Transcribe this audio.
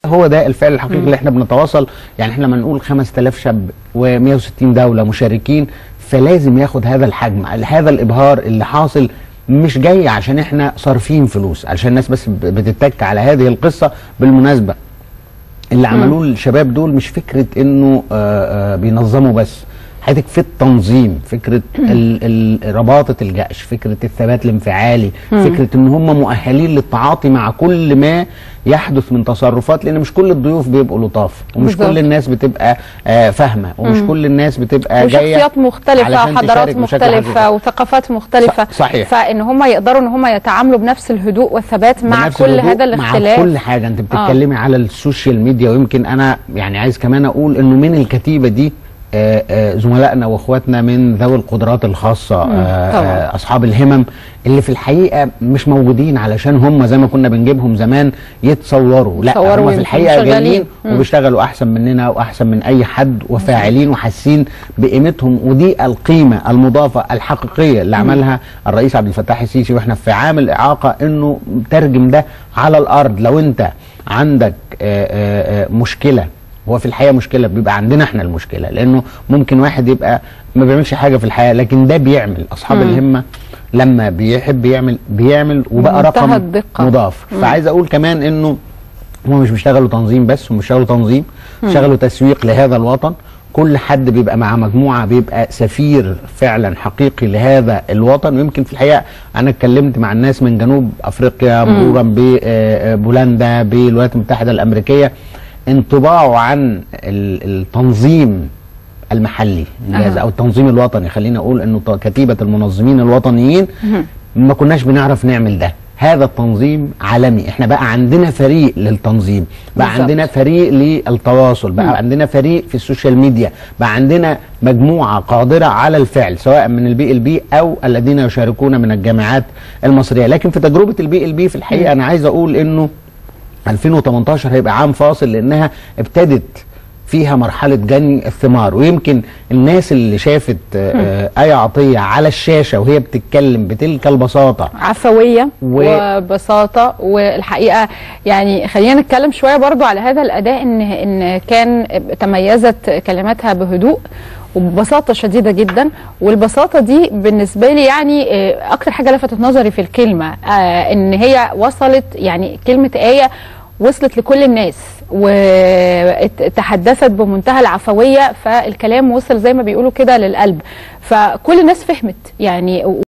هو ده الفعل الحقيقي اللي احنا بنتواصل يعني احنا لما نقول 5000 شاب و160 دوله مشاركين فلازم ياخد هذا الحجم هذا الابهار اللي حاصل مش جاي عشان احنا صارفين فلوس عشان الناس بس ب- بتتك على هذه القصه بالمناسبه اللي عملوه الشباب دول مش فكره انه آه، آه، بينظموا بس حضرتك في التنظيم فكره ال- ال- رباطه الجأش فكره الثبات الانفعالي فكره ان هم مؤهلين للتعاطي مع كل ما يحدث من تصرفات لان مش كل الضيوف بيبقوا لطاف ومش بالظبط. كل الناس بتبقى آه، فاهمه ومش كل الناس بتبقى جايه وشخصيات مختلفة علشان وحضارات تشارك بشكل مختلفة حقيقي. وثقافات مختلفة ص- صحيح. فإن هم يقدروا إن هم يتعاملوا بنفس الهدوء والثبات مع بنفس كل الهدوء، هذا مع الاختلاف كل حاجه انت بتتكلمي آه. على السوشيال ميديا ويمكن انا يعني عايز كمان اقول انه من الكتيبه دي آه، آه، زملائنا واخواتنا من ذوي القدرات الخاصه آه، طبعاً. آه، اصحاب الهمم اللي في الحقيقه مش موجودين علشان هم زي ما كنا بنجيبهم زمان يتصوروا لا يتصوروا هم في ويمكن الحقيقه شغالين. جايين مم. وبيشتغلوا احسن مننا واحسن من اي حد وفاعلين وحاسين بقيمتهم ودي القيمه المضافه الحقيقيه اللي عملها الرئيس عبد الفتاح السيسي واحنا في عام الاعاقه انه ترجم ده على الارض لو انت عندك آه، آه، آه، مشكله هو في الحقيقه مشكله بيبقى عندنا احنا المشكله لانه ممكن واحد يبقى ما بيعملش حاجه في الحياه لكن ده بيعمل اصحاب الهمه لما بيحب يعمل بيعمل وبقى بمنتهى رقم الدقة. مضاف فعايز اقول كمان انه هم مش بيشتغلوا تنظيم بس هم بيشتغلوا تنظيم بيشتغلوا تسويق لهذا الوطن كل حد بيبقى مع مجموعه بيبقى سفير فعلا حقيقي لهذا الوطن ويمكن في الحقيقه انا اتكلمت مع الناس من جنوب افريقيا مرورا ببولندا بالولايات المتحده الامريكيه انطباعه عن ال- التنظيم المحلي إنجاز او التنظيم الوطني خلينا اقول انه ط- كتيبه المنظمين الوطنيين ما كناش بنعرف نعمل ده هذا التنظيم عالمي احنا بقى عندنا فريق للتنظيم بقى بالظبط. عندنا فريق للتواصل بقى عندنا فريق في السوشيال ميديا بقى عندنا مجموعه قادره على الفعل سواء من البي ال بي او الذين يشاركون من الجامعات المصريه لكن في تجربه البي ال بي في الحقيقه انا عايز اقول انه 2018 هيبقى عام فاصل لانها ابتدت فيها مرحلة جني الثمار ويمكن الناس اللي شافت آه، آية عطية على الشاشة وهي بتتكلم بتلك البساطة عفوية و- وبساطة والحقيقة يعني خلينا نتكلم شوية برضو على هذا الأداء إن إن كان تميزت كلماتها بهدوء وببساطة شديدة جدا والبساطة دي بالنسبة لي يعني آه، أكتر حاجة لفتت نظري في الكلمة آه، إن هي وصلت يعني كلمة آية وصلت لكل الناس وتحدثت بمنتهى العفوية فالكلام وصل زي ما بيقولوا كده للقلب فكل الناس فهمت يعني